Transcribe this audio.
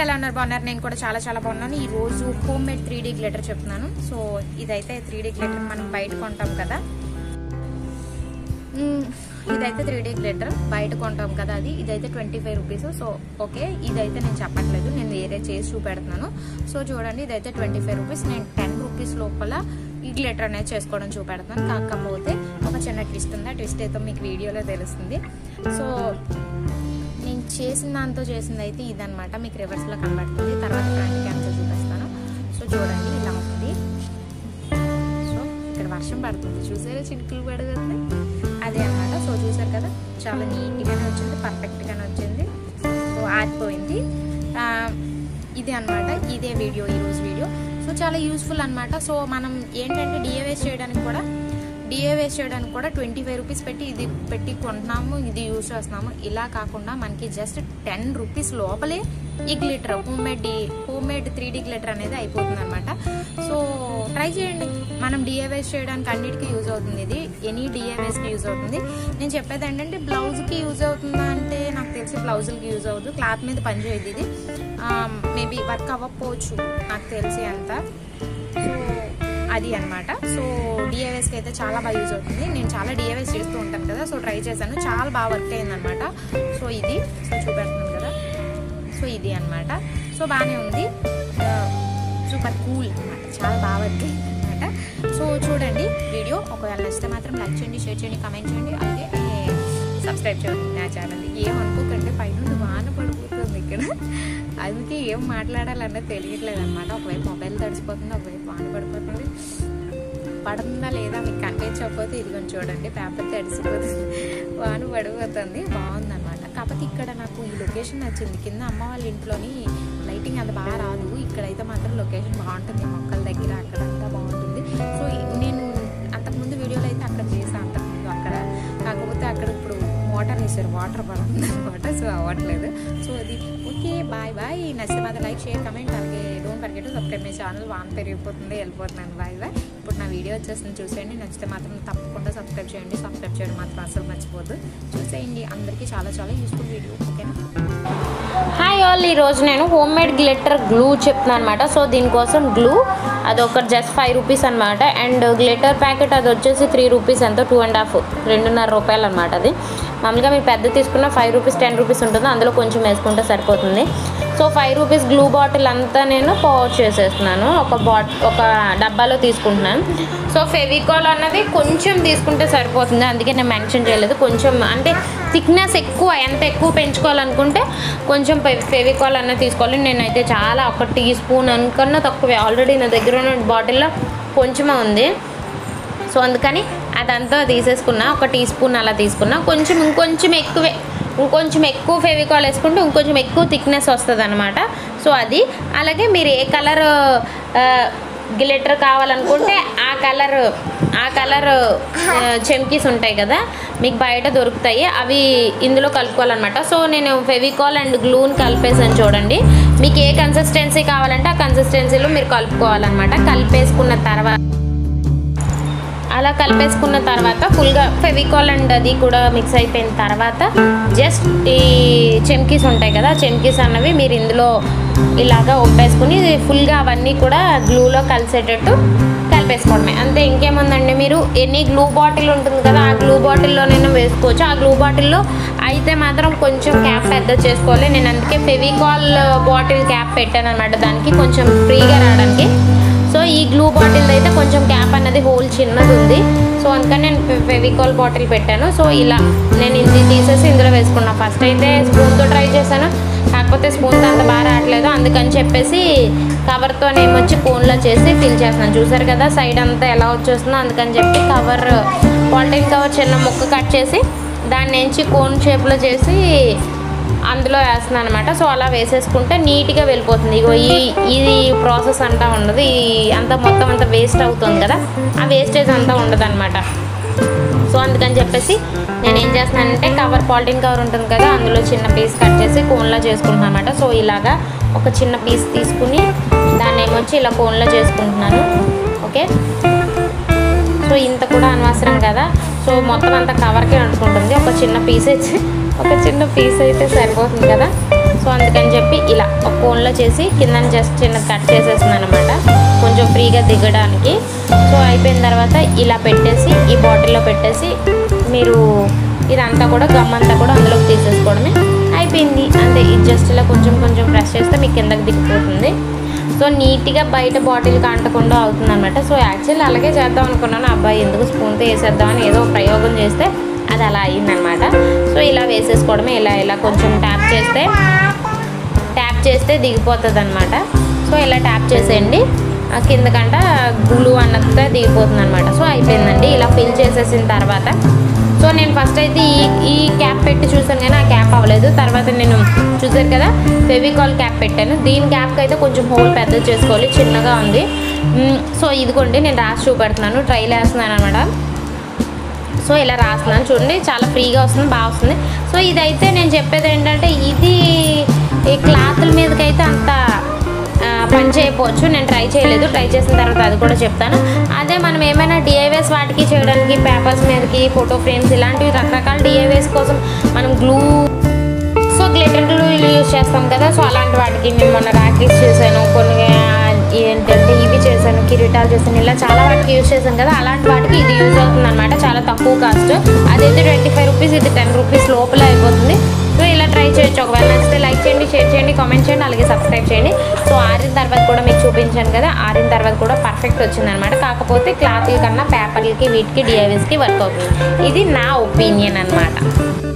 అందరూ ఎలా ఉన్నారు బాగున్నారు నేను కూడా చాలా చాలా బాగున్నాను ఈ రోజు home made three D glitter చెప్తున్నాను సో ఇదైతే త్రీ డీ గ్లిటర్ మనం బయట కొంటాం కదా మ్మ్, ఇదైతే త్రీ డీ గ్లిటర్ బయట కొంటాం కదా అది ఇదైతే twenty five rupees so okay ఇదైతే నేను చెప్పట్లేదు నేను వేరే చేసి చూపెడుతున్నాను సో చూడండి ఇదైతే ట్వంటీ ఫైవ్ రూపీస్ నేను టెన్ రూపీస్ లోపల ఈ గ్లిటర్ అనేది చేసుకోవడం చూపెడుతున్నాను కాకపోతే ఒక చిన్న ట్విస్ట్ ఉంది ఆ ట్విస్ట్ అయితే మీకు వీడియోలో తెలుస్తుంది సో నేను చేసిన దాంతో చేసింది అయితే ఇదనమాట మీకు రివర్స్లో కనబడుతుంది తర్వాత ఫ్రంట్ క్యామ్తో చూపిస్తాను సో చూడండి ఇలా ఉంది సో ఇక్కడ వర్షం పడుతుంది చూసారా చినుకులు పడుతుంది అదే అనమాట సో చూసారు కదా చాలా నీట్గానే వచ్చింది పర్ఫెక్ట్గానే వచ్చింది సో ఆరిపోయింది ఆ, ఇది అనమాట ఇదే వీడియో ఈరోజు వీడియో సో చాలా యూస్ఫుల్ అనమాట సో మనం ఏంటంటే డిఏవేస్ చేయడానికి కూడా డిఏ వేస్ట్ చేయడానికి కూడా ట్వంటీ ఫైవ్ రూపీస్ పెట్టి ఇది పెట్టి కొంటున్నాము ఇది యూజ్ చేస్తున్నాము ఇలా కాకుండా మనకి జస్ట్ టెన్ రూపీస్ లోపలే ఈ glitter home made D home made three D glitter అనేది అయిపోతుంది అనమాట సో ట్రై చేయండి మనం డిఏ వేస్ట్ చేయడానికి అన్నిటికీ యూజ్ అవుతుంది ఇది ఎనీ డిఏ వేస్ట్కి యూజ్ అవుతుంది నేను చెప్పేది ఏంటంటే బ్లౌజ్కి యూజ్ అవుతుందా అంటే నాకు తెలిసి బ్లౌజులకి యూజ్ అవ్వదు క్లాత్ మీద పనిచేయదు ఇది మేబీ వర్క్ అవ్వకపోవచ్చు నాకు తెలిసి అంతా సో అది అన్నమాట సో డిఏవేస్కి అయితే చాలా బాగా యూజ్ అవుతుంది నేను చాలా డిఏవేస్ చేస్తూ ఉంటాను కదా సో ట్రై చేశాను చాలా బాగా వర్క్ అయింది అనమాట సో ఇది సో చూపెడుతున్నాను కదా సో ఇది అన్నమాట సో బాగానే ఉంది సూపర్ కూల్ అనమాట చాలా బాగా వర్క్ అయింది అనమాట సో చూడండి వీడియో ఒకవేళ నచ్చితే మాత్రం లైక్ చేయండి షేర్ చేయండి కామెంట్ చేయండి అలాగే సబ్స్క్రైబ్ చేయండి నా ఛానల్ ఏమనుకోకండి పైన వాన పడిపోతుంది ఇక్కడ అందుకే ఏం మాట్లాడాలన్నది తెలియట్లేదు అనమాట ఒకవైపు మొబైల్ తడిసిపోతుంది ఒకవైపు వాన పడిపోతుంది పడుతుందా లేదా మీకు కనిపించకపోతే ఇదిగోని చూడండి పేపర్ తడిసిపోతుంది వాన పడిపోతుంది బాగుంది అనమాట కాకపోతే ఇక్కడ నాకు ఈ లొకేషన్ నచ్చింది కింద అమ్మ వాళ్ళ ఇంట్లోని లైటింగ్ అంత బాగా రాదు ఇక్కడైతే మాత్రం లొకేషన్ బాగుంటుంది మొక్కల దగ్గర అక్కడంతా బాగుంటుంది సో నేను అంతకుముందు వీడియోలో అయితే అక్కడ చేసాను అంతకుముందు అక్కడ కాకపోతే అక్కడ ఇప్పుడు వాటర్ వేసారు వాటర్ పడుతుంది అనమాట సో అవ్వట్లేదు సో అది ఓకే బాయ్ బాయ్ నచ్చితే మాత్రం లైక్ షేర్ కమెంట్ అలాగే don't forget subscribe my channel వాన్ పెరిగిపోతుంది వెళ్ళిపోతున్నాను బాయ్ బాయ్ ఇప్పుడు నా వీడియో వచ్చేసింది చూసేయండి నచ్చితే మాత్రం తప్పకుండా సబ్స్క్రైబ్ చేయండి సబ్స్క్రైబ్ చేయడం మాత్రం అసలు మర్చిపోద్దు చూసేయండి అందరికీ చాలా చాలా యూస్ఫుల్ వీడియో ఓకేనా హాయ్ ఆల్ ఈరోజు నేను హోమ్ మేడ్ గ్లిటర్ గ్లూ చెప్తున్నాను అనమాట సో దీనికోసం గ్లూ అది ఒక జస్ట్ ఫైవ్ రూపీస్ అనమాట అండ్ గ్లిటర్ ప్యాకెట్ అది వచ్చేసి త్రీ రూపీస్ ఎంతో టూ అండ్ హాఫ్ రెండున్నర రూపాయలు అనమాట అది మామూలుగా మీరు పెద్ద తీసుకున్న ఫైవ్ రూపీస్ టెన్ రూపీస్ ఉంటుంది అందులో కొంచెం వేసుకుంటే సరిపోతుంది so five rupees glue bottle అంతా నేను పౌచ్ చేసేస్తున్నాను ఒక బాట్ ఒక డబ్బాలో తీసుకుంటున్నాను సో ఫెవికాల్ అన్నది కొంచెం తీసుకుంటే సరిపోతుంది అందుకే నేను మెన్షన్ చేయలేదు కొంచెం అంటే థిక్నెస్ ఎక్కువ ఎంత ఎక్కువ పెంచుకోవాలనుకుంటే కొంచెం ఫెవికాల్ అన్నది తీసుకోవాలి నేనైతే చాలా ఒక టీ స్పూన్ అనుకన్నా తక్కువే ఆల్రెడీ నా దగ్గర ఉన్న బాటిల్లో కొంచెమే ఉంది సో అందుకని అదంతా తీసేసుకున్నా ఒక టీ స్పూన్ అలా తీసుకున్నా కొంచెం ఇంకొంచెం ఎక్కువే ఇంకొంచెం ఎక్కువ ఫెవికాల్ వేసుకుంటే ఇంకొంచెం ఎక్కువ థిక్నెస్ వస్తుంది అనమాట సో అది అలాగే మీరు ఏ కలర్ గ్లిటర్ కావాలనుకుంటే ఆ కలర్ ఆ కలర్ చెమ్కీస్ ఉంటాయి కదా మీకు బయట దొరుకుతాయి అవి ఇందులో కలుపుకోవాలన్నమాట సో నేను ఫెవికాల్ అండ్ గ్లూని కలిపేసాను చూడండి మీకు ఏ కన్సిస్టెన్సీ కావాలంటే ఆ కన్సిస్టెన్సీలో మీరు కలుపుకోవాలన్నమాట కలిపేసుకున్న తర్వాత అలా కలిపేసుకున్న తర్వాత ఫుల్గా ఫెవికాల్ అండ్ అది కూడా మిక్స్ అయిపోయిన తర్వాత జస్ట్ ఈ చెమ్కీస్ ఉంటాయి కదా చెమ్కీస్ అన్నవి మీరు ఇందులో ఇలాగా ఒప్పేసుకుని ఫుల్గా అవన్నీ కూడా గ్లూలో కలిసేటట్టు కలిపేసుకోవడమే అంతే ఇంకేముందండి మీరు ఎన్ని గ్లూ బాటిల్ ఉంటుంది కదా ఆ గ్లూ బాటిల్లోనైనా వేసుకోవచ్చు ఆ గ్లూ బాటిల్లో అయితే మాత్రం కొంచెం క్యాప్ పెద్ద చేసుకోవాలి నేను అందుకే ఫెవికాల్ బాటిల్ క్యాప్ పెట్టాను అనమాట దానికి కొంచెం ఫ్రీగా రావడానికి సో ఈ గ్లూ బాటిల్ అయితే కొంచెం క్యాప్ అన్నది హోల్ చిన్నది ఉంది సో అందుకని నేను ఫె- ఫెవికాల్ బాటిల్ పెట్టాను సో ఇలా నేను ఇది తీసేసి ఇందులో వేసుకున్నా ఫస్ట్ అయితే స్పూన్తో ట్రై చేశాను కాకపోతే స్పూన్తో అంత బాగా రావట్లేదు అందుకని చెప్పేసి కవర్తో ఏమొచ్చి కోన్లో చేసి ఫిల్ చేస్తున్నాను చూసారు కదా సైడ్ అంతా ఎలా వచ్చేస్తుందో అందుకని చెప్పి కవర్ పాలిథిన్ కవర్ చిన్న ముక్క కట్ చేసి దాన్ని ఎంచి కోన్ షేప్లో చేసి అందులో వేస్తున్నాను అనమాట సో అలా వేసేసుకుంటే నీట్గా వెళ్ళిపోతుంది ఇగో ఈ ఇది ప్రాసెస్ అంతా ఉండదు ఈ అంతా మొత్తం అంతా వేస్ట్ అవుతుంది కదా ఆ వేస్టేజ్ అంతా ఉండదు అనమాట సో అందుకని చెప్పేసి నేను ఏం చేస్తున్నానంటే కవర్ పాలిథిన్ కవర్ ఉంటుంది కదా అందులో చిన్న పీస్ కట్ చేసి కోన్లా చేసుకుంటున్నాను అనమాట సో ఇలాగా ఒక చిన్న పీస్ తీసుకుని దాన్ని ఏమొచ్చి ఇలా కోన్లో చేసుకుంటున్నాను ఓకే సో ఇంత కూడా అనవసరం కదా సో మొత్తం అంతా కవర్కే అంటుకుంటుంది ఒక చిన్న పీస్ అయితే ఒక చిన్న పీస్ అయితే సరిపోతుంది కదా సో అందుకని చెప్పి ఇలా ఒక కోన్లో చేసి కింద జస్ట్ చిన్న కట్ చేసేస్తున్నాను అనమాట కొంచెం ఫ్రీగా దిగడానికి సో అయిపోయిన తర్వాత ఇలా పెట్టేసి ఈ బాటిల్లో పెట్టేసి మీరు ఇదంతా కూడా గమ్ అంతా కూడా అందులోకి తీసేసుకోవడమే అయిపోయింది అంతే ఇది జస్ట్ ఇలా కొంచెం కొంచెం ప్రెస్ చేస్తే మీకు కిందకి దిగిపోతుంది సో నీట్గా బయట బాటిల్ అంటకుండా అవుతుంది అనమాట సో యాక్చువల్లీ అలాగే చేద్దాం అనుకున్నాను అబ్బాయి ఎందుకు స్పూన్తో వేసేద్దామని ఏదో ప్రయోగం చేస్తే అది అలా అయ్యిందనమాట సో ఇలా వేసేసుకోవడమే ఇలా ఇలా కొంచెం ట్యాప్ చేస్తే ట్యాప్ చేస్తే దిగిపోతుంది అనమాట సో ఇలా ట్యాప్ చేసేయండి ఆ కిందకంట గులు అన్నట్టుగా దిగిపోతుంది అనమాట సో అయిపోయిందండి ఇలా ఫిల్ చేసేసిన తర్వాత సో నేను ఫస్ట్ అయితే ఈ ఈ క్యాప్ పెట్టి చూసాను కానీ ఆ క్యాప్ అవ్వలేదు తర్వాత నేను చూసారు కదా ఫెవికాల్ క్యాప్ పెట్టాను దీని క్యాప్కి అయితే కొంచెం హోల్ పెద్ద చేసుకోవాలి చిన్నగా ఉంది మ్, సో ఇదిగోండి నేను రాసి చూపెడుతున్నాను ట్రైల్ వేస్తున్నాను అనమాట సో ఇలా రాస్తున్నాను చూడండి చాలా ఫ్రీగా వస్తుంది బాగా వస్తుంది సో ఇదైతే నేను చెప్పేది ఏంటంటే ఇది ఈ క్లాత్ల మీదకైతే అంత ఆ, పని చేయకపోవచ్చు నేను ట్రై చేయలేదు ట్రై చేసిన తర్వాత అది కూడా చెప్తాను అదే మనం ఏమైనా డిఐవేస్ వాటికి చేయడానికి పేపర్స్ మీదకి ఫోటో ఫ్రేమ్స్ ఇలాంటివి రకరకాల డిఐవేస్ కోసం మనం glue so glitter glue use చేస్తాం కదా సో అలాంటి వాటికి నేను మొన్న ర్యాకెట్స్ చేశాను కొన్ని ఆ, ఏంటంటే ఇవి చేశాను కిరీటాలు చేశాను ఇలా చాలా వాటికి యూజ్ చేశాను కదా అలాంటి వాటికి ఇది యూజ్ అవుతుంది అనమాట చాలా తక్కువ కాస్ట్ అదైతే ట్వంటీ ఫైవ్ రూపీస్ ఇది టెన్ రూపీస్ లోపల అయిపోతుంది సో ఇలా ట్రై చేయొచ్చు ఒకవేళ నచ్చితే లైక్ చేయండి షేర్ చేయండి కామెంట్ చేయండి అలాగే సబ్స్క్రైబ్ చేయండి సో ఆరిన తర్వాత కూడా మీకు చూపించాను కదా ఆరిన తర్వాత కూడా పర్ఫెక్ట్ వచ్చిందనమాట కాకపోతే క్లాత్ల కన్నా పేపర్లకి వీటికి డిఐవీస్కి వర్క్ అవుతుంది ఇది నా ఒపీనియన్ అనమాట